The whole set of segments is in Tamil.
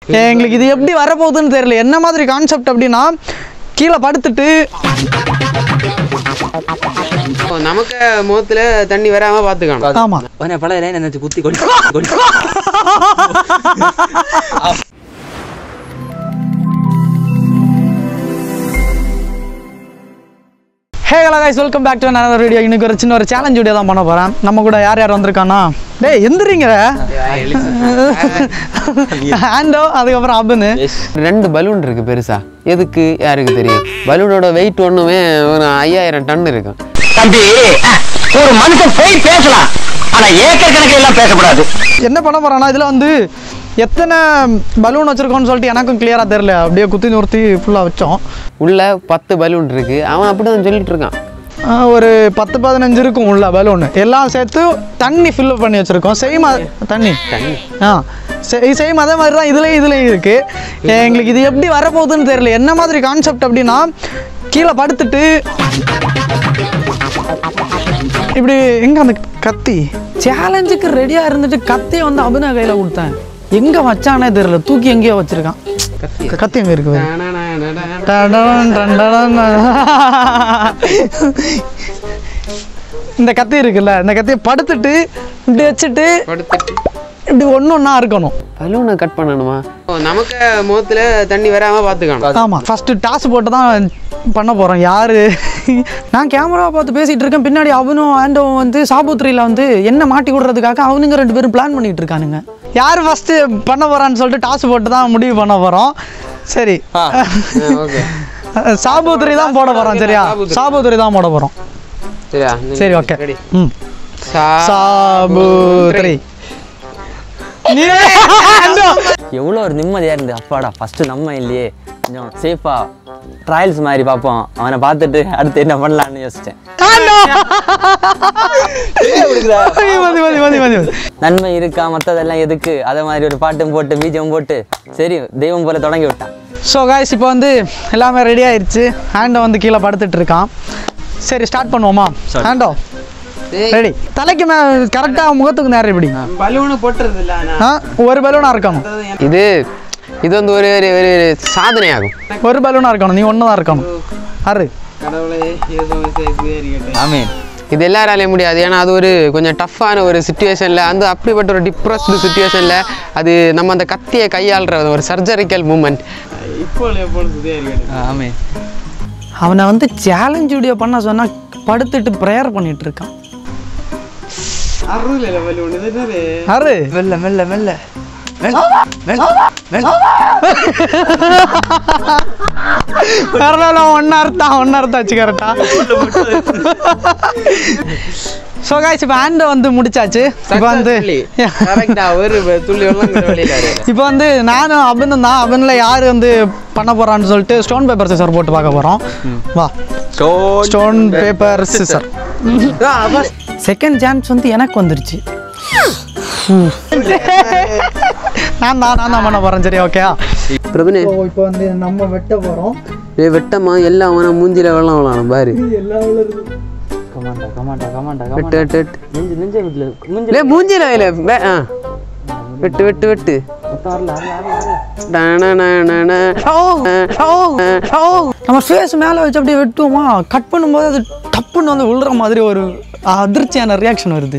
எங்களுக்கு இது எப்படி வரப்போகுதுன்னு தெரியல என்ன மாதிரி கான்செப்ட் அப்படின்னா கீழே படுத்துட்டு இப்போ நமக்கு முகத்துல தண்ணி வராம பாத்துக்கணும் ஆமா உடனே பழைய லைன் நினைச்சு குத்தி கொடி கொடி hey hello guys welcome back to another video இன்னைக்கு ஒரு சின்ன ஒரு சேலஞ்ச் வீடியோ தான் பண்ண போகிறேன் நம்ம கூட யார் யார் வந்திருக்கானா டேய் எந்திரிங்க ஆண்டோ அதுக்கப்புறம் அபுன்னு ரெண்டு பலூன் இருக்கு பெருசா எதுக்கு யாருக்கு தெரியும் பலூனோட வெயிட் ஒண்ணுமே ஒரு ஐயாயிரம் டன் இருக்கும் தம்பி ஒரு மனுஷன் போய் பேசலாம் ஆனா ஏக்கர் கணக்கில் எல்லாம் பேசக்கூடாது என்ன பண்ண போகிறோன்னா இதில் வந்து எத்தனை பலூன் வச்சுருக்கோன்னு சொல்லிட்டு எனக்கும் கிளியராக தெரியல அப்படியே குத்தி நிறுத்தி ஃபுல்லாக வச்சோம் உள்ள பத்து பலூன் இருக்கு அவன் அப்படிதான் சொல்லிட்டு இருக்கான் ஆ, ஒரு பத்து பதினஞ்சு இருக்கும் உள்ள பலூன் எல்லாம் சேர்த்து தண்ணி ஃபில் பண்ணி வச்சுருக்கோம் சேம் தண்ணி ஆ சேம் அதே மாதிரி தான் இதுலேயும் இதுலேயும் இருக்குது எங்களுக்கு இது எப்படி வரப்போகுதுன்னு தெரியல என்ன மாதிரி கான்செப்ட் அப்படின்னா கீழே படுத்துட்டு இப்படி எங்கே அந்த கத்தி சேலஞ்சுக்கு ரெடியாக இருந்துட்டு கத்தியை வந்து அபிநய கையில் கொடுத்தேன் எங்கே வச்சானே தெரியல தூக்கி எங்கேயோ வச்சுருக்கான் கத்தி எங்கே இருக்குது டடடன் டண்டடன். இந்த கத்தி இருக்குல்ல இந்த கத்தியை படுத்துட்டு இப்படி வச்சுட்டு படுத்துட்டு இப்படி ஒன்று ஒன்றா இருக்கணும் பலூனை கட் பண்ணணுமா இப்போ நமக்கு முகத்துல தண்ணி வராம பாத்துக்கணும் ஆமாம் ஃபஸ்ட்டு டாஸ் போட்டு தான் பண்ண போகிறோம் யார் நான் கேமரா பார்த்து பேசிகிட்டு இருக்கேன் பின்னாடி அவனும் ஆண்டவும் வந்து சாபுத்திரியில் வந்து என்ன மாட்டி விடுறதுக்காக அவனுங்க ரெண்டு பேரும் பிளான் பண்ணிட்டு இருக்கானுங்க யார் ஃபஸ்ட்டு பண்ண போகிறான்னு சொல்லிட்டு டாஸ் போட்டு தான் முடிவு பண்ண போகிறோம் சரி ஓகே சாபுத்திரி தான் போட போகிறோம் சரியா சாபுத்திரி. சாபுத்திரி தான் போட போகிறோம் சரியா சரி ஓகே ரெடி ம் சா சாபுத்திரி நீ எவ்வளோ ஒரு நிம்மதியாக இருந்து அப்பாடா ஃபஸ்ட்டு நம்ம இல்லையே கொஞ்சம் சேஃபாக ட்ரையல்ஸ் மாதிரி பார்ப்போம் அவனை பார்த்துட்டு அடுத்து என்ன பண்ணலான்னு யோசித்தேன் மதி மதி மதி மதி மதி நன்மை இருக்கா மற்றதெல்லாம் எதுக்கு அதை மாதிரி ஒரு பாட்டும் போட்டு பீஜம் போட்டு சரி தெய்வம் போல தொடங்கி விட்டான் ஸோ காய்ஸ் இப்போ வந்து எல்லாமே ரெடி ஆயிருச்சு ஹேண்டோ வந்து கீழே படுத்துட்டு இருக்கான் சரி ஸ்டார்ட் பண்ணுவோமா ஹேண்டோ ரெடி தலைக்கு மே கரெக்டாக முகத்துக்கு நேரம் இப்படி பலூனு போட்டுறது இல்ல ஆ ஒரு பலூனாக இருக்கணும் இது இது வந்து ஒரு ஒரு ஒரு சாதனை ஆகும் ஒரு பலூனாக இருக்கணும் நீ ஒன்று தான் இருக்கணும் அரு கடவுளே ஆமீன் இது எல்லாராலையும் முடியாது ஏன்னா அது ஒரு கொஞ்சம் டஃப்பான ஒரு சுச்சுவேஷனில் அந்த அப்படிப்பட்ட ஒரு டிப்ரெஸ்டு சுச்சுவேஷனில் அது நம்ம அந்த கத்தியை கையாளுற ஒரு சர்ஜரிக்கல் மூமெண்ட் ஆமீன் அவனை வந்து சேலஞ்ச் வீடியோ பண்ண சொன்னால் படுத்துட்டு ப்ரேயர் பண்ணிட்டு இருக்கான் அரு மெல்ல மெல்ல மெல்ல பரவாயில்ல ஒன்றா அர்த்தம் ஒன்றா அர்த்தாச்சு கரெக்டா ஸோ காய்ஸ் இப்போ ஹேண்டை வந்து முடிச்சாச்சு இப்போ வந்து ஒரு துள்ளி வெள்ளம் கூட வெளியில வரல. இப்போ வந்து நானும் அபினும் தான் அபினில் யார் வந்து பண்ண போகிறான்னு சொல்லிட்டு ஸ்டோன் பேப்பர் சிசர் போட்டு பார்க்க போகிறோம் வா stone paper scissor second chance வந்து எனக்கு வந்துருச்சு நான் தான் நான் தான் பண்ண போகிறேன் சரி ஓகேயா பிரபுனே இப்போ வந்து நம்ம வெட்ட போகிறோம் ஏய், வெட்டமா எல்லாம் அவன மூஞ்சில வெள்ளம் விழணும் பாரு கமாண்டா கமாண்டா கமாண்டா வெட்டு வெட்டு வெட்டு நெஞ்சு நெஞ்சே வீட்டில் நெஞ்சு இல்லை மூஞ்சில இல்ல வே- ஆ வெட்டு வெட்டு வெட்டு டனனனன. ஓ, ஓ, ஓ. நம்ம ஃபேஸ் மேலே வச்சு அப்படியே வெட்டுவோமா கட் பண்ணும்போது அது டப்புன்னு வந்து விழுற மாதிரி ஒரு அதிர்ச்சியான ரியாக்ஷன் வருது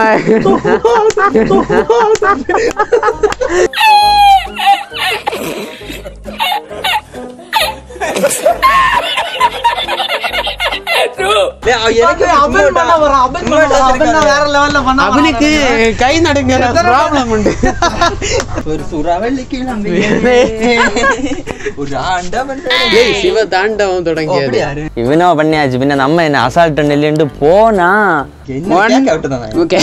அவனுக்கு கை நடுங்கிற ப்ராப்ளம் உண்டு ஒரு சுறாவளி கிளம்பி ஒரு ஆண்டவன் ஏய் சிவ தாண்டவம் தொடங்கியது இவனோ பண்ணியாச்சு பின்ன நம்ம என்ன அசால்ட் நெல்லுண்டு போனா okay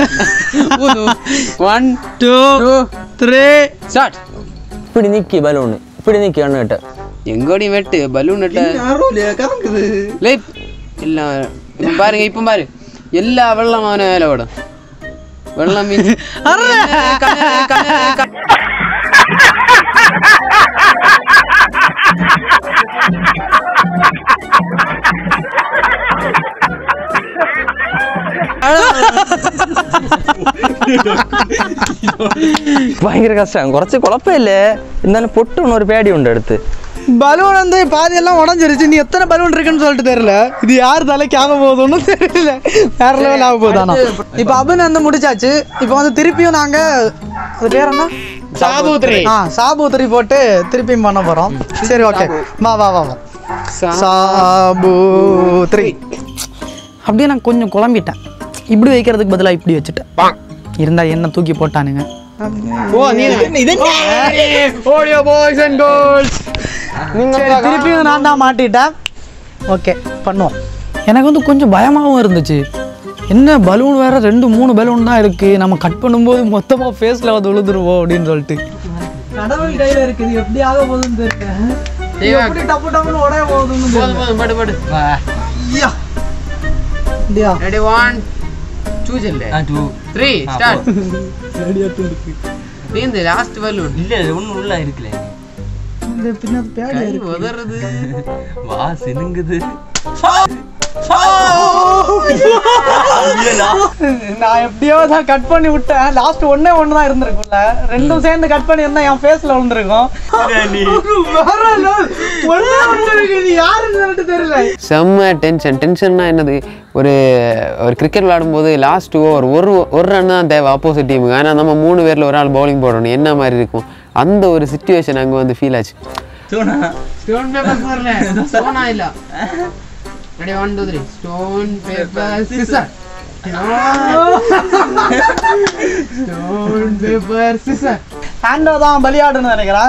one two three start இப்படி நிக்கி பலூனு இப்படி நிக்கி ஒன்னுகிட்ட எங்கோடி வெட்டு பலூன் லே இல்ல இப்ப பாருங்க இப்ப பாரு எல்லா வெள்ளம் அவன வேலை விடும் வெள்ளம் மீன் ഭയങ്കര കഷ്ടമാണ് കുറച്ച് കുഴപ്പമില്ലേ എന്നാലും പൊട്ടുന്ന ഒരു പേടിയുണ്ട് അടുത്ത് பலூன் வந்து பாதி எல்லாம் உடஞ்சிருச்சு நீ எத்தனை பலூன் இருக்குன்னு சொல்லிட்டு தெரியல இது யார் தலைக்கு ஆக போகுதுன்னு தெரியல வேற லெவல் ஆக போகுது ஆனா இப்போ அபின் வந்து முடிச்சாச்சு இப்போ வந்து திருப்பியும் நாங்க அது பேர் என்ன சாபூத்ரி ஆ சாபூத்திரி போட்டு திருப்பியும் பண்ண போறோம் சரி ஓகே வா வா வா வா சாபூத்ரி அப்படியே நான் கொஞ்சம் குழம்பிட்டேன் இப்படி வைக்கிறதுக்கு பதிலாக இப்படி வச்சுட்டேன் இருந்தா என்ன தூக்கி போட்டானுங்க ஓ நீ ஓடியோ பாய்ஸ் அண்ட் கேர்ள்ஸ் சரி திருப்பியும் நான் தான் மாட்டிட்டேன் ஓகே பண்ணுவோம் எனக்கு வந்து கொஞ்சம் பயமாகவும் இருந்துச்சு என்ன பலூன் வேற ரெண்டு மூணு பலூன் தான் இருக்கு நம்ம கட் பண்ணும்போது மொத்தமா ஃபேஸ்ல வந்து விழுந்துருவோம் அப்படின்னு சொல்லிட்டு கடவுள் கையில இருக்குது எப்படி ஆக போகுதுன்னு தெரியல எப்படி டப்பு டப்புன்னு உடைய போகுதுன்னு போதும் போதும் படு படு ஐயா அப்படியா ரெடி ஒன் சூஸ் இல்ல த்ரீ ஸ்டார்ட் இந்த லாஸ்ட் பலூன் இல்ல ஒன்றும் உள்ள இருக்குல்ல இந்த பின்னாடி பேடி கை உதறது வா சினுங்குது நான் எப்படியோ தான் கட் பண்ணி விட்டேன் லாஸ்ட் ஒண்ணே ஒன்று தான் இருந்திருக்கும்ல ரெண்டும் சேர்ந்து கட் பண்ணி இருந்தா என் ஃபேஸ்ல விழுந்திருக்கும் வேற level. ஒண்ணே ஒண்ணு இருக்கு. இது யாருன்னு சொல்லிட்டு தெரியல செம்ம டென்ஷன் டென்ஷன்னா என்னது ஒரு ஒரு கிரிக்கெட் விளையாடும்போது லாஸ்ட் ஓவர் ஒரு ஒரு ரன் தான் தேவை ஆப்போசிட் டீமுக்கு ஆனால் நம்ம மூணு பேரில் ஒரு ஆள் பவுலிங் போடணும் என்ன மாதிரி இருக்கும் அந்த ஒரு சுச்சுவேஷன் அங்கே வந்து ஃபீல் ஆச்சு சோனா ஸ்டோன் பேப்பர் வரல சோனா இல்ல ready one two three stone paper scissor stone paper scissor Anto தான் பலியாடுன்னு நினைக்கிறேன்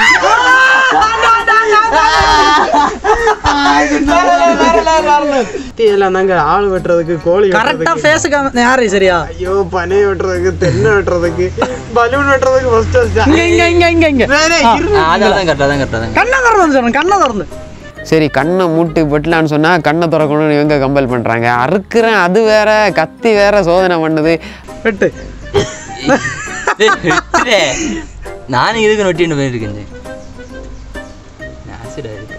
இதெல்லாம் நாங்க ஆள் வெட்டுறதுக்கு கோழி கரெக்டா ஃபேஸுக்கு யாரு சரியா ஐயோ பனை வெட்டுறதுக்கு தென்னை வெட்டுறதுக்கு பலூன் வெட்டுறதுக்கு ஃபர்ஸ்ட் இங்க இங்க இங்க இங்க இங்க அதான் கரெக்டாக தான் கரெக்டாக தான் கண்ணை திறந்து சொல்றேன் கண்ணை திறந்து சரி கண்ணை மூட்டு வெட்டலான்னு சொன்னா கண்ணை திறக்கணும்னு இவங்க கம்பல் பண்றாங்க அறுக்கிறேன் அது வேற கத்தி வேற சோதனை பண்ணுது வெட்டு நானும் இதுக்கு நொட்டின்னு போயிருக்கேன் ஆசிடா இருக்கு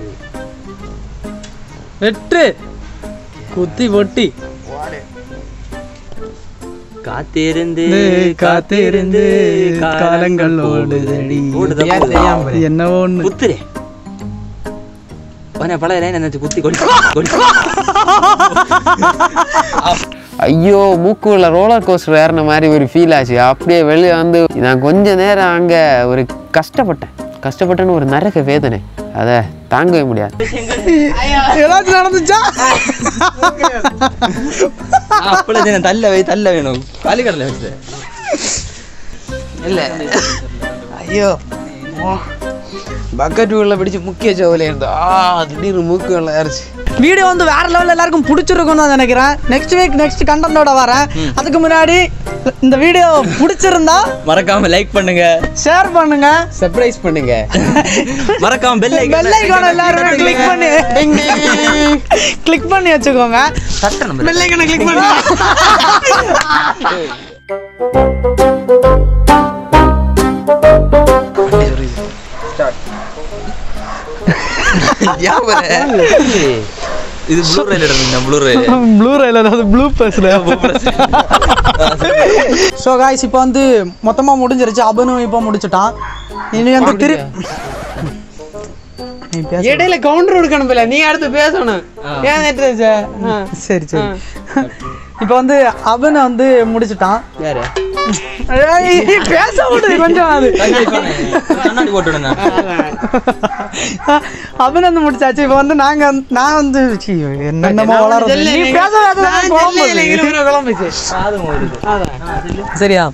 வெட்டு குத்தி பொட்டி காத்திருந்து காத்திருந்து காலங்கள் ஓடுதடி ஓடுதா என்ன ஒண்ணு குத்துரே உன பழைய நினைச்சு குத்தி கொடி கொடி ஐயோ மூக்குள்ள ரோலர் கோஸ்டர் ஏறின மாதிரி ஒரு ஃபீல் ஆச்சு அப்படியே வெளியே வந்து நான் கொஞ்ச நேரம் அங்கே ஒரு கஷ்டப்பட்டேன் கஷ்டப்பட்டேன்னு ஒரு நரக வேதனை அதை தாங்கவே முடியாது ஏதாச்சும் நடந்துச்சா அப்பள தள்ள வை தள்ள வேணும் பாலிக்கடல வச்சு இல்லை ஐயோ பக்கெட் உள்ள பிடிச்சு முக்கிய சோவில இருந்தோம் ஆ திடீர்னு மூக்கு உள்ள ஏறிச்சு வீடியோ வந்து வேற லெவலில் எல்லாருக்கும் பிடிச்சிருக்கும் தான் நினைக்கிறேன் நெக்ஸ்ட் வீக் நெக்ஸ்ட் கண்டென்ட்டோட வரேன் அதுக்கு முன்னாடி இந்த வீடியோ பிடிச்சிருந்தா மறக்காம லைக் பண்ணுங்க ஷேர் பண்ணுங்க சர்ப்ரைஸ் பண்ணுங்க மறக்காம பெல் பெல் ஐகான் எல்லாரும் கிளிக் பண்ணி கிளிக் பண்ணி வச்சுக்கோங்க சட்ட நம்பர் பெல் ஐகானை கிளிக் பண்ணி இது ப்ளூ ரேல இருந்தீங்க ப்ளூ ரேல ப்ளூ ரயில் அதாவது ப்ளூ பஸ்ல ஸோ காய்ஸ் இப்போ வந்து மொத்தமாக முடிஞ்சிருச்சு அபனும் இப்போ முடிச்சிட்டான் இனி வந்து திரு நீ பேசு. இடையில கவுண்டர் கொடுக்கணும் நீ அடுத்து பேசணும் ஏன் நேற்று சார் சரி சரி இப்போ வந்து அவனை வந்து முடிச்சிட்டான் யாரு ஏய், பேச விடு கொஞ்சம் அது கண்ணாடி போட்டு விடுங்க அவன் வந்து முடிச்சாச்சு இப்போ வந்து நாங்க வந்து- நான் வந்து சீ, என்னென்னமோ வளருது நீ பேச பேச குழம்புது. சரியா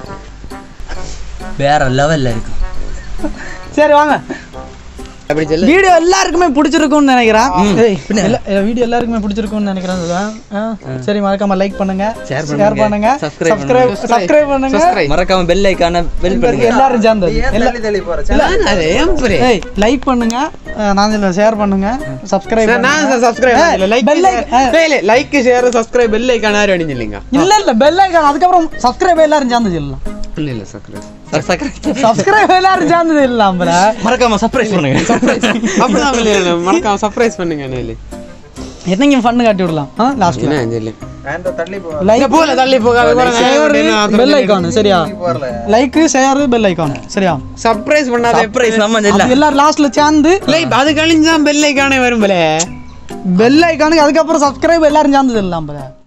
வேற லெவல்ல இருக்கும் சரி வாங்க அப்படி சொல்லு வீடியோ எல்லாருக்குமே பிடிச்சிருக்கும்னு நினைக்கிறேன் வீடியோ எல்லாருக்குமே பிடிச்சிருக்கும்னு நினைக்கிறேன் சுதா. ஆ, சரி மறக்காம லைக் பண்ணுங்க ஷேர் பண்ணுங்க subscribe சப்ஸ்கிரைப் சப்ஸ்கிரைப் பண்ணுங்க மறக்காம பெல் ஐக்கான பெல் பண்ணுங்க எல்லாரும் சேர்ந்தது ஏய் லைக் பண்ணுங்க அஹ், நான் இதுல ஷேர் பண்ணுங்க சப்ஸ்கிரைப் நான் subscribe like bell icon- like share subscribe bell ஐக்கான யாரும் அடிஞ்சில்லைங்க இல்ல இல்ல பெல் ஐகான் அதுக்கப்புறம் சப்ஸ்கிரைப் எல்லாரும் சேர்ந்து சொல்லலாம் இல்ல இல்ல சப்ஸ்கிரைப் சப்ஸ்கிரைப் எல்லாரும் சேர்ந்து சொல்லலாம் bro. மறக்காம சர்ப்ரைஸ் பண்ணுங்க அப்படிதான் மறக்காம சர்ப்ரைஸ் பண்ணுங்க என்னைக்கும் ஃபன்னு காட்டி விடலாம் லாஸ்ட்ல என்ன அஞ்சலி லைக் போல தள்ளி போகாத பெல் ஐகான் சரியா லைக் ஷேர் பெல் ஐகான் சரியா சர்ப்ரைஸ் பண்ணாத சர்ப்ரைஸ் நம்ம இல்ல அது எல்லாரும் லாஸ்ட்ல சேர்ந்து இல்லை அது கழிஞ்சு தான் பெல் ஐக்கானே வரும் போல பெல் ஐகானுக்கு அதுக்கப்புறம் சப்ஸ்கிரைப் எல்லாரும் சேர்ந்து தெரியலாம் போல